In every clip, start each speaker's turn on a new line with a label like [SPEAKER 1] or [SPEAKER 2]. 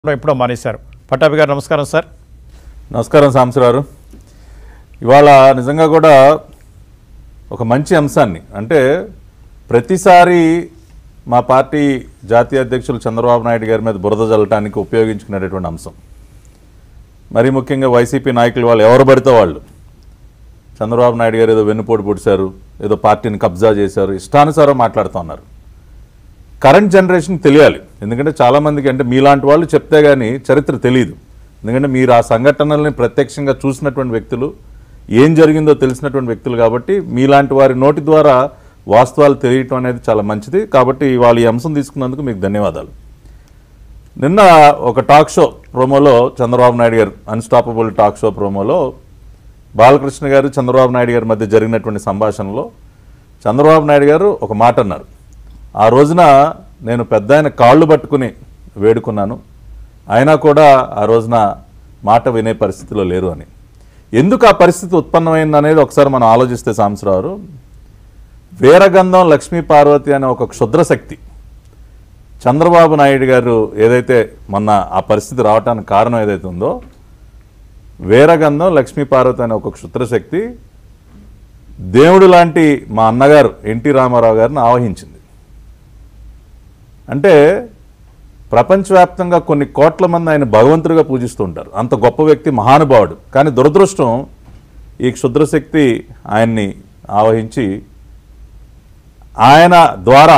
[SPEAKER 1] కూడా ఎప్పుడో మానేశారు పట్టాభి గారు నమస్కారం సార్
[SPEAKER 2] నమస్కారం సాంబశివరావు ఇవాళ నిజంగా కూడా ఒక మంచి అంశాన్ని అంటే ప్రతిసారి మా పార్టీ జాతీయ అధ్యక్షులు చంద్రబాబు నాయుడు గారి మీద బురద జల్లటానికి ఉపయోగించుకునేటటువంటి అంశం మరీ ముఖ్యంగా వైసీపీ నాయకులు వాళ్ళు ఎవరు పడితే వాళ్ళు చంద్రబాబు నాయుడు గారు ఏదో వెన్నుపోటు పొడిచారు ఏదో పార్టీని కబ్జా చేశారు ఇష్టానుసారం మాట్లాడుతూ ఉన్నారు కరెంట్ జనరేషన్ తెలియాలి ఎందుకంటే చాలామందికి అంటే మీలాంటి వాళ్ళు చెప్తే కానీ చరిత్ర తెలియదు ఎందుకంటే మీరు ఆ సంఘటనల్ని ప్రత్యక్షంగా చూసినటువంటి వ్యక్తులు ఏం జరిగిందో తెలిసినటువంటి వ్యక్తులు కాబట్టి మీలాంటి వారి నోటి ద్వారా వాస్తవాలు తెలియటం అనేది చాలా మంచిది కాబట్టి వాళ్ళు ఈ అంశం తీసుకున్నందుకు మీకు ధన్యవాదాలు నిన్న ఒక టాక్ షో ప్రోమోలో చంద్రబాబు నాయుడు గారు అన్స్టాపబుల్ టాక్ షో ప్రోమోలో బాలకృష్ణ గారు చంద్రబాబు నాయుడు గారి మధ్య జరిగినటువంటి సంభాషణలో చంద్రబాబు నాయుడు గారు ఒక మాట అన్నారు ఆ రోజున నేను పెద్ద ఆయన కాళ్ళు పట్టుకుని వేడుకున్నాను అయినా కూడా ఆ రోజున మాట వినే పరిస్థితిలో లేరు అని ఎందుకు ఆ పరిస్థితి ఉత్పన్నమైంది అనేది ఒకసారి మనం ఆలోచిస్తే సాంబశివరావు వీరగంధం లక్ష్మీ పార్వతి అనే ఒక క్షుద్ర శక్తి చంద్రబాబు నాయుడు గారు ఏదైతే మొన్న ఆ పరిస్థితి రావడానికి కారణం ఏదైతే ఉందో వీరగంధం లక్ష్మీ పార్వతి అనే ఒక క్షుద్రశక్తి దేవుడు లాంటి మా అన్నగారు ఎన్టీ రామారావు గారిని ఆవహించింది అంటే ప్రపంచవ్యాప్తంగా కొన్ని కోట్ల మంది ఆయన భగవంతుడిగా పూజిస్తూ ఉంటారు అంత గొప్ప వ్యక్తి మహానుభావుడు కానీ దురదృష్టం ఈ క్షుద్రశక్తి ఆయన్ని ఆవహించి ఆయన ద్వారా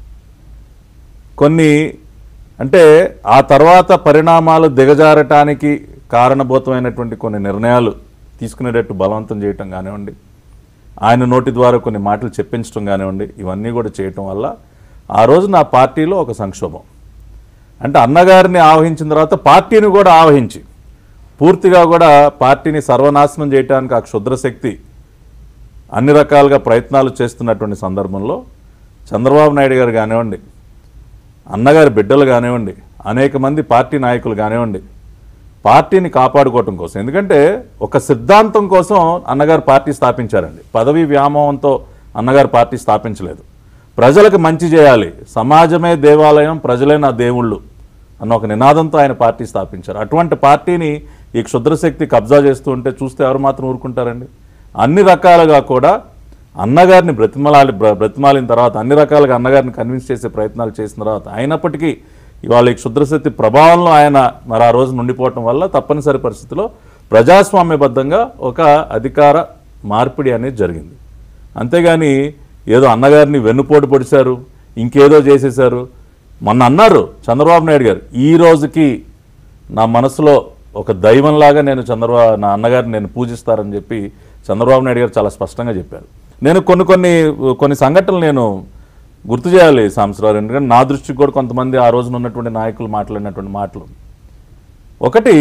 [SPEAKER 2] కొన్ని అంటే ఆ తర్వాత పరిణామాలు దిగజారటానికి కారణభూతమైనటువంటి కొన్ని నిర్ణయాలు తీసుకునేటట్టు బలవంతం చేయటం కానివ్వండి ఆయన నోటి ద్వారా కొన్ని మాటలు చెప్పించడం కానివ్వండి ఇవన్నీ కూడా చేయటం వల్ల ఆ రోజు నా పార్టీలో ఒక సంక్షోభం అంటే అన్నగారిని ఆవహించిన తర్వాత పార్టీని కూడా ఆవహించి పూర్తిగా కూడా పార్టీని సర్వనాశనం చేయడానికి ఆ క్షుద్రశక్తి అన్ని రకాలుగా ప్రయత్నాలు చేస్తున్నటువంటి సందర్భంలో చంద్రబాబు నాయుడు గారు కానివ్వండి అన్నగారి బిడ్డలు కానివ్వండి అనేక మంది పార్టీ నాయకులు కానివ్వండి పార్టీని కాపాడుకోవటం కోసం ఎందుకంటే ఒక సిద్ధాంతం కోసం అన్నగారు పార్టీ స్థాపించారండి పదవి వ్యామోహంతో అన్నగారు పార్టీ స్థాపించలేదు ప్రజలకు మంచి చేయాలి సమాజమే దేవాలయం ప్రజలే నా దేవుళ్ళు అన్న ఒక నినాదంతో ఆయన పార్టీ స్థాపించారు అటువంటి పార్టీని ఈ క్షుద్రశక్తి కబ్జా చేస్తూ ఉంటే చూస్తే ఎవరు మాత్రం ఊరుకుంటారండి అన్ని రకాలుగా కూడా అన్నగారిని బ్రతిమలాలి బ్ర- బ్రతిమాలిన తర్వాత అన్ని రకాలుగా అన్నగారిని కన్విన్స్ చేసే ప్రయత్నాలు చేసిన తర్వాత అయినప్పటికీ ఇవాళ ఈ క్షుద్రశక్తి ప్రభావంలో ఆయన మరి ఆ రోజు నుండిపోవటం వల్ల తప్పనిసరి పరిస్థితిలో ప్రజాస్వామ్యబద్ధంగా ఒక అధికార మార్పిడి అనేది జరిగింది అంతేగాని ఏదో అన్నగారిని వెన్నుపోటు పొడిచారు ఇంకేదో చేసేశారు మొన్న అన్నారు చంద్రబాబు నాయుడు గారు ఈ రోజుకి నా మనసులో ఒక దైవంలాగా నేను చంద్రబాబు నా అన్నగారిని నేను పూజిస్తారని చెప్పి చంద్రబాబు నాయుడు గారు చాలా స్పష్టంగా చెప్పారు నేను కొన్ని కొన్ని కొన్ని సంఘటనలు నేను గుర్తు చేయాలి సాంసరావు ఎందుకంటే నా దృష్టికి కూడా కొంతమంది ఆ రోజున ఉన్నటువంటి నాయకులు మాట్లాడినటువంటి మాటలు ఒకటి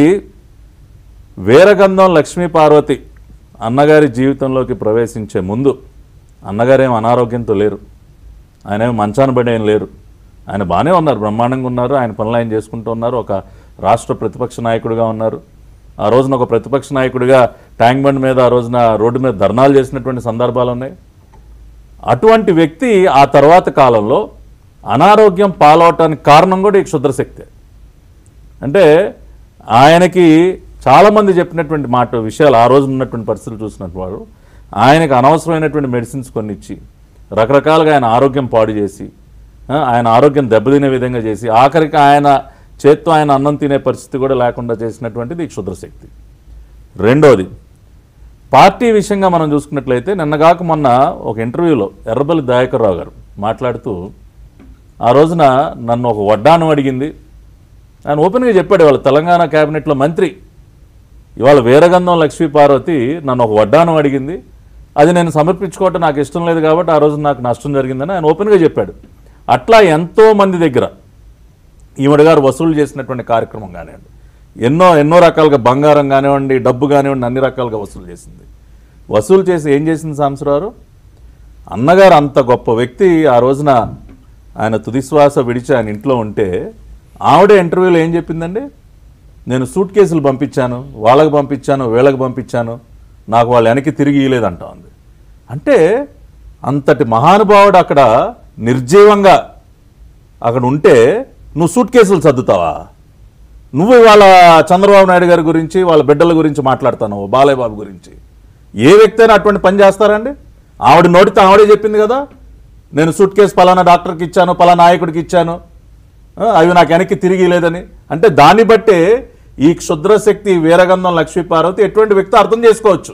[SPEAKER 2] వీరగంధం లక్ష్మీ పార్వతి అన్నగారి జీవితంలోకి ప్రవేశించే ముందు అన్నగారేం అనారోగ్యంతో లేరు ఆయన ఏం మంచాన పడి ఏం లేరు ఆయన బాగానే ఉన్నారు బ్రహ్మాండంగా ఉన్నారు ఆయన పనులు ఆయన చేసుకుంటూ ఉన్నారు ఒక రాష్ట్ర ప్రతిపక్ష నాయకుడిగా ఉన్నారు ఆ రోజున ఒక ప్రతిపక్ష నాయకుడిగా ట్యాంక్ బండ్ మీద ఆ రోజున రోడ్డు మీద ధర్నాలు చేసినటువంటి సందర్భాలు ఉన్నాయి అటువంటి వ్యక్తి ఆ తర్వాత కాలంలో అనారోగ్యం పాలవటానికి కారణం కూడా ఈ క్షుద్రశక్తే అంటే ఆయనకి చాలామంది చెప్పినటువంటి మాట విషయాలు ఆ రోజు ఉన్నటువంటి పరిస్థితులు చూసినట్టు వారు ఆయనకు అనవసరమైనటువంటి మెడిసిన్స్ కొన్ని ఇచ్చి రకరకాలుగా ఆయన ఆరోగ్యం పాడు చేసి ఆ, ఆయన ఆరోగ్యం దెబ్బతినే విధంగా చేసి ఆఖరికి ఆయన చేత్తో ఆయన అన్నం తినే పరిస్థితి కూడా లేకుండా చేసినటువంటిది ఈ క్షుద్రశక్తి రెండోది పార్టీ విషయంగా మనం చూసుకున్నట్లయితే నిన్నగాక మొన్న ఒక ఇంటర్వ్యూలో ఎర్రబల్లి దయాకర్ రావు గారు మాట్లాడుతూ ఆ రోజున నన్ను ఒక వడ్డానం అడిగింది ఆయన ఓపెన్గా చెప్పాడు ఇవాళ తెలంగాణ క్యాబినెట్లో మంత్రి ఇవాళ వీరగంధం లక్ష్మీ పార్వతి నన్ను ఒక వడ్డానం అడిగింది అది నేను సమర్పించుకోవటం నాకు ఇష్టం లేదు కాబట్టి ఆ రోజు నాకు నష్టం జరిగిందని ఆయన ఓపెన్గా చెప్పాడు అట్లా ఎంతో మంది దగ్గర ఈవిడ గారు వసూలు చేసినటువంటి కార్యక్రమం కానివ్వండి ఎన్నో ఎన్నో రకాలుగా బంగారం కానివ్వండి డబ్బు కానివ్వండి అన్ని రకాలుగా వసూలు చేసింది వసూలు చేసి ఏం చేసింది సాంసరావు అన్నగారు అంత గొప్ప వ్యక్తి ఆ రోజున ఆయన తుదిశ్వాస విడిచి ఆయన ఇంట్లో ఉంటే ఆవిడ ఇంటర్వ్యూలో ఏం చెప్పిందండి నేను సూట్ కేసులు పంపించాను వాళ్ళకి పంపించాను వీళ్ళకి పంపించాను నాకు వాళ్ళు వెనక్కి తిరిగి ఇయ్యలేదంటా ఉంది అంటే అంతటి మహానుభావుడు అక్కడ నిర్జీవంగా అక్కడ ఉంటే నువ్వు సూట్ కేసులు సర్దుతావా నువ్వు ఇవాళ చంద్రబాబు నాయుడు గారి గురించి వాళ్ళ బిడ్డల గురించి మాట్లాడుతాను బాలయ్య బాబు గురించి ఏ వ్యక్తి అయినా అటువంటి పని చేస్తారండి ఆవిడ నోటితో ఆవిడే చెప్పింది కదా నేను సూట్ కేసు పలానా డాక్టర్కి ఇచ్చాను పలానా నాయకుడికి ఇచ్చాను ఆ, అవి నాకు వెనక్కి తిరిగి లేదని అంటే దాన్ని బట్టే ఈ క్షుద్రశక్తి వీరగంధం లక్ష్మీ పార్వతి ఎటువంటి వ్యక్తి అర్థం చేసుకోవచ్చు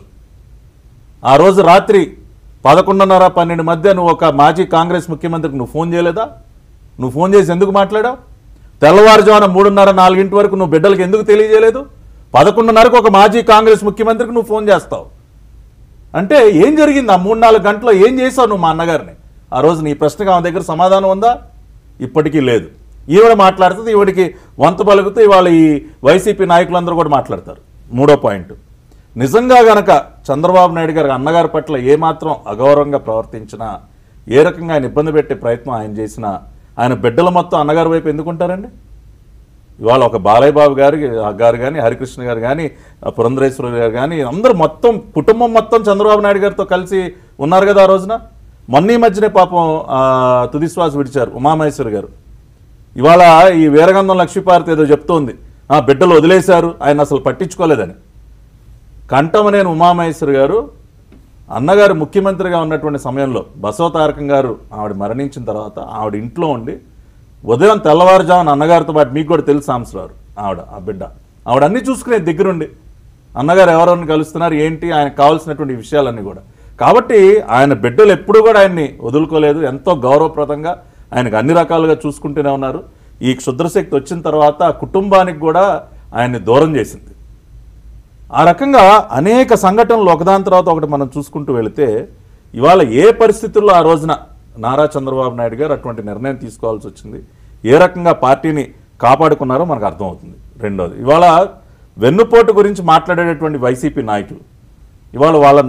[SPEAKER 2] ఆ రోజు రాత్రి పదకొండున్నర పన్నెండు మధ్య నువ్వు ఒక మాజీ కాంగ్రెస్ ముఖ్యమంత్రికి నువ్వు ఫోన్ చేయలేదా నువ్వు ఫోన్ చేసి ఎందుకు మాట్లాడావు తెల్లవారుజామున మూడున్నర నాలుగింటి వరకు నువ్వు బిడ్డలకు ఎందుకు తెలియజేయలేదు పదకొండున్నరకు ఒక మాజీ కాంగ్రెస్ ముఖ్యమంత్రికి నువ్వు ఫోన్ చేస్తావు అంటే ఏం జరిగింది ఆ మూడు నాలుగు గంటల్లో ఏం చేసావు నువ్వు మా అన్నగారిని ఆ రోజు నీ ప్రశ్నకు ఆమె దగ్గర సమాధానం ఉందా ఇప్పటికీ లేదు ఈవిడ మాట్లాడుతుంది ఈవిడికి వంత పలుకుతూ ఇవాళ ఈ వైసీపీ నాయకులందరూ కూడా మాట్లాడతారు మూడో పాయింట్ నిజంగా గనక చంద్రబాబు నాయుడు గారి అన్నగారి పట్ల ఏమాత్రం అగౌరవంగా ప్రవర్తించినా ఏ రకంగా ఆయన ఇబ్బంది పెట్టే ప్రయత్నం ఆయన చేసినా ఆయన బిడ్డల మొత్తం అన్నగారి వైపు ఎందుకుంటారండి ఇవాళ ఒక బాలయ్య బాబు గారి గారు కానీ హరికృష్ణ గారు కానీ పురంధరేశ్వర గారు కానీ అందరూ మొత్తం కుటుంబం మొత్తం చంద్రబాబు నాయుడు గారితో కలిసి ఉన్నారు కదా ఆ రోజున మొన్న ఈ మధ్యనే పాపం ఆ, తుది శ్వాస విడిచారు ఉమామహేశ్వరి గారు ఇవాళ ఈ వీరగంధం లక్ష్మీపార్తి ఏదో చెప్తోంది ఆ బిడ్డలు వదిలేశారు ఆయన అసలు పట్టించుకోలేదని కంఠమనేని ఉమామహేశ్వరి గారు అన్నగారు ముఖ్యమంత్రిగా ఉన్నటువంటి సమయంలో బసవతారకం గారు ఆవిడ మరణించిన తర్వాత ఆవిడ ఇంట్లో ఉండి ఉదయం తెల్లవారుజామున అన్నగారితో పాటు మీకు కూడా తెలుసు సాంసరారు ఆవిడ ఆ బిడ్డ ఆవిడ అన్ని చూసుకునేది దగ్గరుండి అన్నగారు ఎవరెవరిని కలుస్తున్నారు ఏంటి ఆయనకు కావాల్సినటువంటి విషయాలన్నీ కూడా కాబట్టి ఆయన బిడ్డలు ఎప్పుడూ కూడా ఆయన్ని వదులుకోలేదు ఎంతో గౌరవప్రదంగా ఆయనకు అన్ని రకాలుగా చూసుకుంటూనే ఉన్నారు ఈ క్షుద్రశక్తి వచ్చిన తర్వాత ఆ కుటుంబానికి కూడా ఆయన్ని దూరం చేసింది ఆ రకంగా అనేక సంఘటనలు ఒకదాని తర్వాత ఒకటి మనం చూసుకుంటూ వెళితే ఇవాళ ఏ పరిస్థితుల్లో ఆ రోజున నారా చంద్రబాబు నాయుడు గారు అటువంటి నిర్ణయం తీసుకోవాల్సి వచ్చింది ఏ రకంగా పార్టీని కాపాడుకున్నారో మనకు అర్థమవుతుంది రెండోది ఇవాళ వెన్నుపోటు గురించి మాట్లాడేటటువంటి వైసీపీ నాయకులు ఇవాళ వాళ్ళ